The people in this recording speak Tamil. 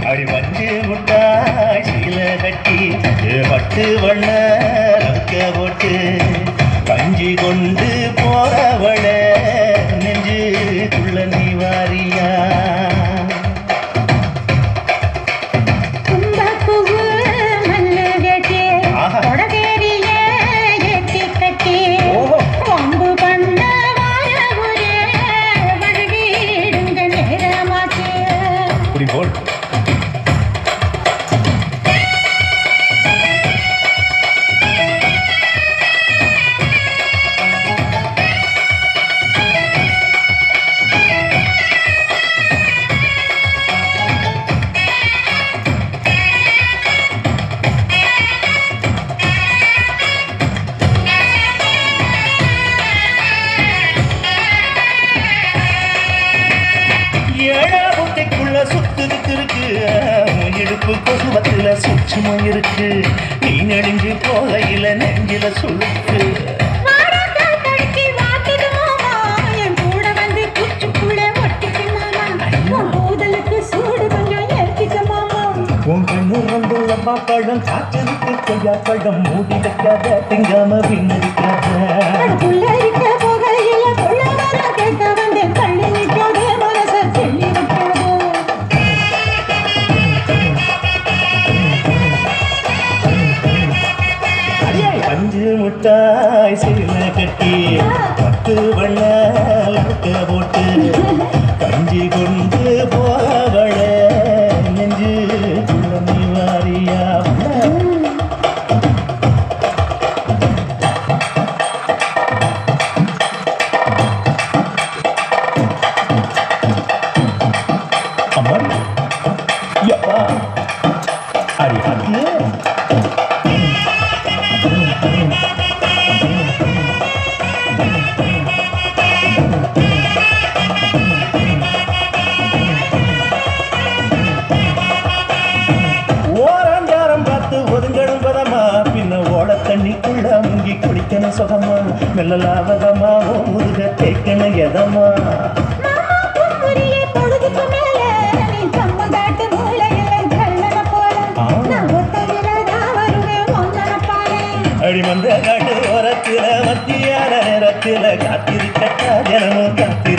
அடி வச்சு முட்டாய் சீல கட்டி பட்டு வண்ண ரக்க போட்டு கஞ்சி கொண்டு போறவள நெஞ்சுக்குள்ள நீ வாரியா கும்பப்பூவு மல்லுகட்டி, ஆஹா. கொடவேரிய ஏத்திக் கட்டி, ஓஹோ. வம்பு பண்ண வார ஊரே வழுவிடுங்க நேரமாச்சு. இப்படி போல் ஏழா புத்தைக்குள்ள சுத்துதுக்கு இருக்கு உன் இடுப்பு கொசுவத்துல சூட்சமும் இருக்கு நீ நெடுஞ்சு போகையில நெஞ்சில சுழுக்கு வாடாக்கால் தடுக்கி வாட்டுது மாமா, என் கூட வந்து குச்சுக்குள்ளே ஒட்டிக்க மாமா. உன் கூதலுக்கு சூடு கொஞ்சம் ஏத்திக்க மாமா. உன் கண்ணு வந்துள்ள மாப்பழம் காய்ச்சலுக்கு கொய்யா பழம் மூடி வைக்காத திங்காம பின்னடிக்காத அதுக்குள்ள இருக்க புகையில கொள்ள மரம் கேட்க வந்தேன். தள்ளி நிற்காதே, மனசை தெள்ளி வைக்காதே. அஞ்சு முட்டாய் சீல கட்டி பத்து வண்ண லக்க போட்டு கஞ்சி கொண்டு போவள நெஞ்சு குழந்தை வாரியா அம்மா யப்பா அடி அது ஓராண்டாரம் பார்த்து ஒதுங்கடும் பதமா பின்ன ஓட தண்ணிக்குள்ள முங்கி குடிக்கணும் சுகமா மெல்லலாவதமா ஓ முருக தேக்கணும் எதமா மாமா பொன்முடியை பொழுதுக்கு மேல, நீ கம்மங்காட்டு மூலையில கள்ளன போல. ஆ. நான் ஒத்தையில தான் வருவேன் உன் நினப்பாலே. அடி வந்த காட்டு ஓரத்தில மத்தியான நேரத்தில காத்திருக்கட்டா ஜனமும் காத்திருக்க